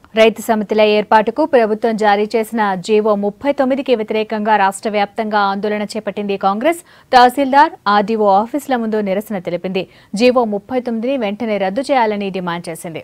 రైతు సమితిల ఏర్పాటుకు ప్రభుత్వం జారీ చేసిన జీవో ముప్పై తొమ్మిదికి వ్యతిరేకంగా రాష్ట్ర వ్యాప్తంగా ఆందోళన చేపట్టింది కాంగ్రెస్ తహసీల్దార్ ఆర్డీఓ ఆఫీసుల ముందు నిరసన తెలిపింది జీవో ముప్పై తొమ్మిదిని వెంటనే రద్దు చేయాలని డిమాండ్ చేసింది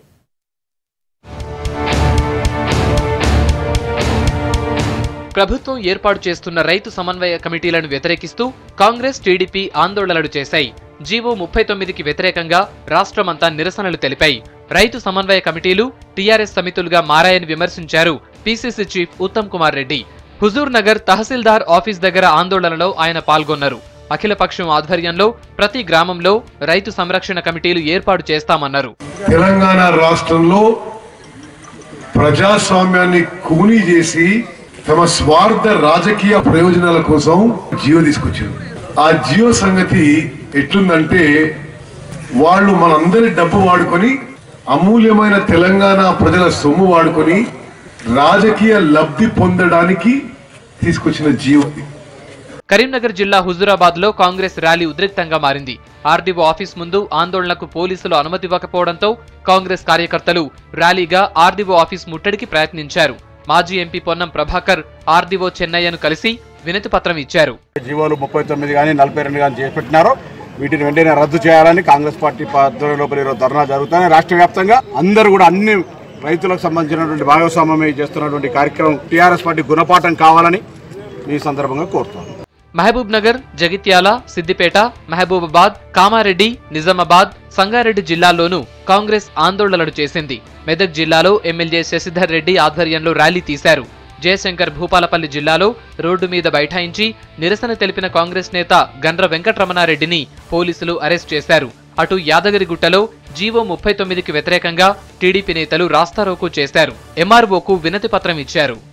ప్రభుత్వం ఏర్పాటు చేస్తున్న రైతు సమన్వయ కమిటీలను వ్యతిరేకిస్తూ కాంగ్రెస్ టీడీపీ ఆందోళనలు చేశాయి జీవో ముప్పై తొమ్మిదికి వ్యతిరేకంగా రాష్ట్రమంతా నిరసనలు తెలిపాయి రైతు సమన్వయ కమిటీలు టీఆర్ఎస్ సమితులుగా మారాయని విమర్శించారు పీసీసీ చీఫ్ ఉత్తమ్ కుమార్ రెడ్డి హుజూర్ నగర్ తహసీల్దార్ ఆఫీస్ దగ్గర ఆందోళనలో ఆయన పాల్గొన్నారు అఖిలపక్షం ఆధ్వర్యంలో ప్రతి గ్రామంలో రైతు సంరక్షణ కమిటీలు ఏర్పాటు చేస్తామన్నారు తెలంగాణ రాష్ట్రంలో ప్రజాస్వామ్యాన్ని కూనీ చేసి తమ స్వార్థ రాజకీయ ప్రయోజనాల కోసం జియో తీసుకొచ్చారు ఆ జియో సంగతి ఎట్లుందంటే వాళ్ళు మనందరి డబ్బు వాడుకొని అమూల్యమైన తెలంగాణ ప్రజల సొమ్ము వాడుకొని రాజకీయ లబ్ధి పొందడానికి తీసుకొచ్చిన జియో ఇది. కరీంనగర్ జిల్లా హుజూరాబాద్ లో కాంగ్రెస్ ర్యాలీ ఉద్రిక్తంగా మారింది ఆర్డీఓ ఆఫీస్ ముందు ఆందోళనకు పోలీసులు అనుమతి ఇవ్వకపోవడంతో కాంగ్రెస్ కార్యకర్తలు ర్యాలీగా ఆర్డీఓ ఆఫీస్ ముట్టడికి ప్రయత్నించారు మాజీ ఎంపీ పొన్నం ప్రభాకర్ ఆర్డీఓ చెన్నయ్యను కలిసి వినతి పత్రం ఇచ్చారు జీవోలు ముప్పై తొమ్మిది కానీ నలభై రెండు కానీ చేసి పెట్టినారో వీటిని వెంటనే రద్దు చేయాలని కాంగ్రెస్ పార్టీ ఆధ్వర్యంలో ఈరోజు ధర్నా జరుగుతాయి రాష్ట్ర వ్యాప్తంగా అందరూ కూడా అన్ని రైతులకు సంబంధించినటువంటి భాగస్వామ్యం చేస్తున్నటువంటి కార్యక్రమం టీఆర్ఎస్ పార్టీ గుణపాఠం కావాలని ఈ సందర్భంగా కోరుతాను మహబూబ్ నగర్ జగిత్యాల సిద్దిపేట మహబూబాబాద్ కామారెడ్డి నిజామాబాద్ సంగారెడ్డి జిల్లాల్లోనూ కాంగ్రెస్ ఆందోళనలు చేసింది మెదక్ జిల్లాలో ఎమ్మెల్యే శశిధర్ రెడ్డి ఆధ్వర్యంలో ర్యాలీ తీశారు జయశంకర్ భూపాలపల్లి జిల్లాలో రోడ్డు మీద బైఠాయించి నిరసన తెలిపిన కాంగ్రెస్ నేత గండ్ర వెంకటరమణారెడ్డిని పోలీసులు అరెస్ట్ చేశారు అటు యాదగిరిగుట్టలో జీవో ముప్పై తొమ్మిదికి వ్యతిరేకంగా టీడీపీ నేతలు రాస్తారోకో చేశారు ఎంఆర్ఓకు వినతి పత్రం ఇచ్చారు